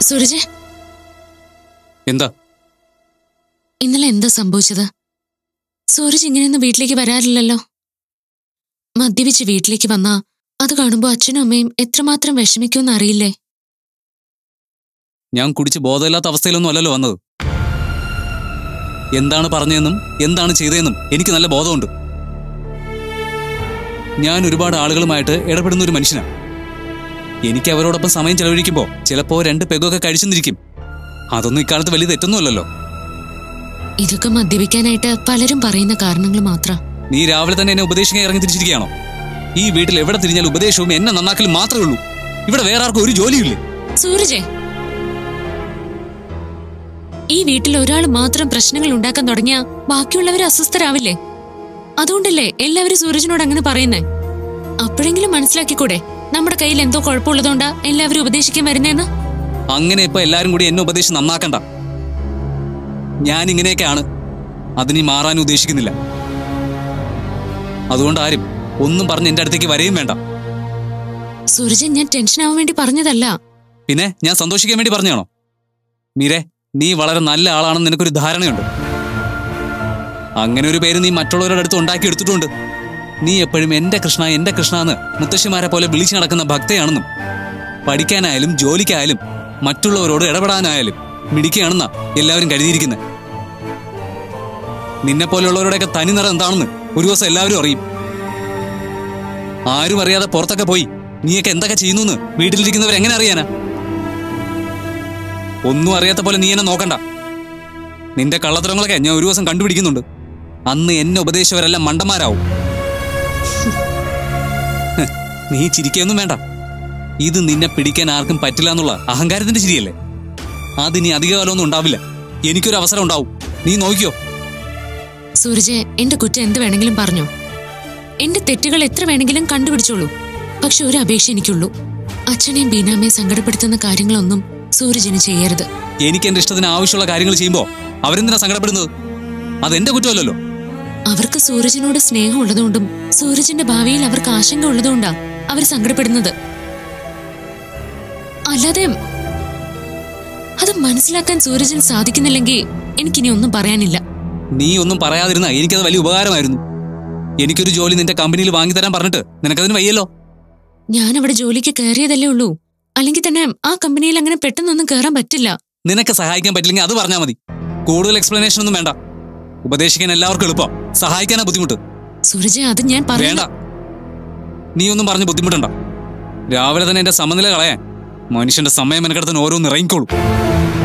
സൂരജ് എന്താ ഇന്നലെ എന്താ സംഭവിച്ചത് സൂരജ് ഇങ്ങനെയൊന്നും വീട്ടിലേക്ക് വരാറില്ലല്ലോ മദ്യപിച്ച് വീട്ടിലേക്ക് വന്നാ അത് കാണുമ്പോ അച്ഛനും അമ്മയും എത്രമാത്രം വിഷമിക്കുമെന്ന് അറിയില്ലേ ഞാൻ കുടിച്ച് ബോധമില്ലാത്ത അവസ്ഥയിലൊന്നും അല്ലല്ലോ വന്നത് എന്താണ് പറഞ്ഞതെന്നും എന്താണ് ചെയ്തതെന്നും എനിക്ക് നല്ല ബോധമുണ്ട് ഞാൻ ഒരുപാട് ആളുകളുമായിട്ട് ഇടപെടുന്ന ഒരു മനുഷ്യനാണ് എനിക്ക് അവരോടൊപ്പം സമയം ചെലവഴിക്കുമ്പോൾ ചിലപ്പോ രണ്ട് പെഗൊക്കെ കഴിച്ചെന്നിരിക്കും അതൊന്നും ഇക്കാലത്ത് വലിയ തെറ്റൊന്നുമല്ലല്ലോ ഇതൊക്കെ മദ്യപിക്കാനായിട്ട് പലരും പറയുന്ന കാരണങ്ങൾ മാത്രം നീ രാവിലെ തന്നെ എന്നെ ഉപദേശിക്കാൻ ഇറങ്ങി തിരിച്ചിരിക്കുകയാണോ ഈ വീട്ടിൽ എവിടെ തിരിഞ്ഞാൽ ഉപദേശവും എന്നെ നന്നാക്കലും മാത്രമേ ഉള്ളൂ ഇവിടെ വേറെ ആർക്കും ഒരു ജോലിയില്ലേ സൂരജേ ഈ വീട്ടിൽ ഒരാൾ മാത്രം പ്രശ്നങ്ങൾ ഉണ്ടാക്കാൻ തുടങ്ങിയ ബാക്കിയുള്ളവർ അസ്വസ്ഥരാവില്ലേ അതുകൊണ്ടല്ലേ എല്ലാവരും സൂരജിനോട് അങ്ങനെ പറയുന്നേ അപ്പോഴെങ്കിലും മനസ്സിലാക്കിക്കൂടെ നമ്മുടെ കയ്യിൽ എന്തോ കുഴപ്പമുള്ളതുകൊണ്ടാ എല്ലാവരും ഉപദേശിക്കാൻ വരുന്നേന്ന് അങ്ങനെ ഇപ്പൊ എല്ലാരും കൂടി എന്നെ ഉപദേശിച്ച് നന്നാക്കണ്ട ഞാൻ ഇങ്ങനെയൊക്കെയാണ് അതിനി മാറാൻ ഉദ്ദേശിക്കുന്നില്ല അതുകൊണ്ട് ആരും ഒന്നും പറഞ്ഞ് എന്റെ അടുത്തേക്ക് വരെയും വേണ്ട സൂരജൻ ഞാൻ ടെൻഷൻ ആവാൻ വേണ്ടി പറഞ്ഞതല്ല പിന്നെ ഞാൻ സന്തോഷിക്കാൻ വേണ്ടി പറഞ്ഞാണോ മീരെ നീ വളരെ നല്ല ആളാണെന്ന് നിനക്കൊരു ധാരണയുണ്ട് അങ്ങനെ ഒരു പേര് നീ മറ്റുള്ളവരുടെ അടുത്ത് ഉണ്ടാക്കിയെടുത്തിട്ടുണ്ട് നീ എപ്പോഴും എന്റെ കൃഷ്ണ എന്റെ കൃഷ്ണ എന്ന് മുത്തശ്ശിമാരെ പോലെ വിളിച്ചു നടക്കുന്ന ഭക്തയാണെന്നും പഠിക്കാനായാലും ജോലിക്കായാലും മറ്റുള്ളവരോട് ഇടപെടാനായാലും മിടിക്കുകയാണെന്നാ എല്ലാവരും കരുതിയിരിക്കുന്നത് നിന്നെ പോലെയുള്ളവരുടെയൊക്കെ തനി നിറം എന്താണെന്ന് ഒരു ദിവസം എല്ലാവരും അറിയും ആരും അറിയാതെ പുറത്തൊക്കെ പോയി നീയൊക്കെ എന്തൊക്കെ ചെയ്യുന്നു വീട്ടിലിരിക്കുന്നവർ എങ്ങനെ അറിയാനാ ഒന്നും അറിയാത്ത പോലെ നീ എന്നെ നോക്കണ്ട നിന്റെ കള്ളത്തരങ്ങളൊക്കെ ഞാൻ ഒരു ദിവസം കണ്ടുപിടിക്കുന്നുണ്ട് അന്ന് എന്നെ ഉപദേശിച്ചവരെല്ലാം മണ്ടന്മാരാവും ഹ്, നീ ചിരിക്കൊന്നും വേണ്ട ഇത് നിന്നെ പിടിക്കാൻ ആർക്കും പറ്റില്ല എന്നുള്ള അഹങ്കാരത്തിന്റെ ശരിയല്ലേ അതിനി അധികകാലമൊന്നും ഉണ്ടാവില്ല എനിക്കൊരു അവസരം ഉണ്ടാവും നീ നോക്കിയോ സൂരജ് എന്റെ കുറ്റം എന്ത് വേണമെങ്കിലും പറഞ്ഞോ എന്റെ തെറ്റുകൾ എത്ര വേണമെങ്കിലും കണ്ടുപിടിച്ചോളൂ പക്ഷെ ഒരു അപേക്ഷ എനിക്കുള്ളൂ അച്ഛനെയും ബീനാമ്മയും സങ്കടപ്പെടുത്തുന്ന കാര്യങ്ങളൊന്നും സൂരജിന് ചെയ്യരുത് എനിക്ക് എന്റെ ഇഷ്ടത്തിന് ആവശ്യമുള്ള കാര്യങ്ങൾ ചെയ്യുമ്പോ അവരെന്തിനാ സങ്കടപ്പെടുന്നത് അതെന്റെ കുറ്റമല്ലല്ലോ അവർക്ക് സൂരജിനോട് സ്നേഹം ഉള്ളതുകൊണ്ടും സൂരജിന്റെ ഭാവിയിൽ അവർക്ക് ആശങ്ക ഉള്ളതുകൊണ്ടാ അവർ സങ്കടപ്പെടുന്നത് അല്ലാതെ അത് മനസ്സിലാക്കാൻ സൂരജിന് സാധിക്കുന്നില്ലെങ്കിൽ എനിക്കിനി ഒന്നും പറയാനില്ല നീ ഒന്നും പറയാതിരുന്ന എനിക്കത് വലിയ ഉപകാരമായിരുന്നു എനിക്കൊരു ജോലി നിന്റെ കമ്പനിയിൽ വാങ്ങിത്തരാൻ പറഞ്ഞിട്ട് നിനക്കതിന് വയ്യല്ലോ ഞാൻ അവിടെ ജോലിക്ക് കയറിയതല്ലേ ഉള്ളൂ അല്ലെങ്കിൽ തന്നെ ആ കമ്പനിയിൽ അങ്ങനെ പെട്ടെന്നൊന്നും കയറാൻ പറ്റില്ല നിനക്ക് സഹായിക്കാൻ പറ്റില്ലെങ്കിൽ അത് പറഞ്ഞാൽ മതി കൂടുതൽ എക്സ്പ്ലനേഷൻ ഒന്നും വേണ്ട ഉപദേശിക്കാൻ എല്ലാവർക്കും എളുപ്പം സഹായിക്കാനാ ബുദ്ധിമുട്ട് സൂരജ് അത് ഞാൻ വേണ്ട പറഞ്ഞ നീ ഒന്നും പറഞ്ഞ് ബുദ്ധിമുട്ടണ്ട രാവിലെ തന്നെ എന്റെ സമനില കളയാൻ മനുഷ്യന്റെ സമയം മെനക്കെടുത്തിന് ഓരോന്ന് ഇറങ്ങിക്കോളൂ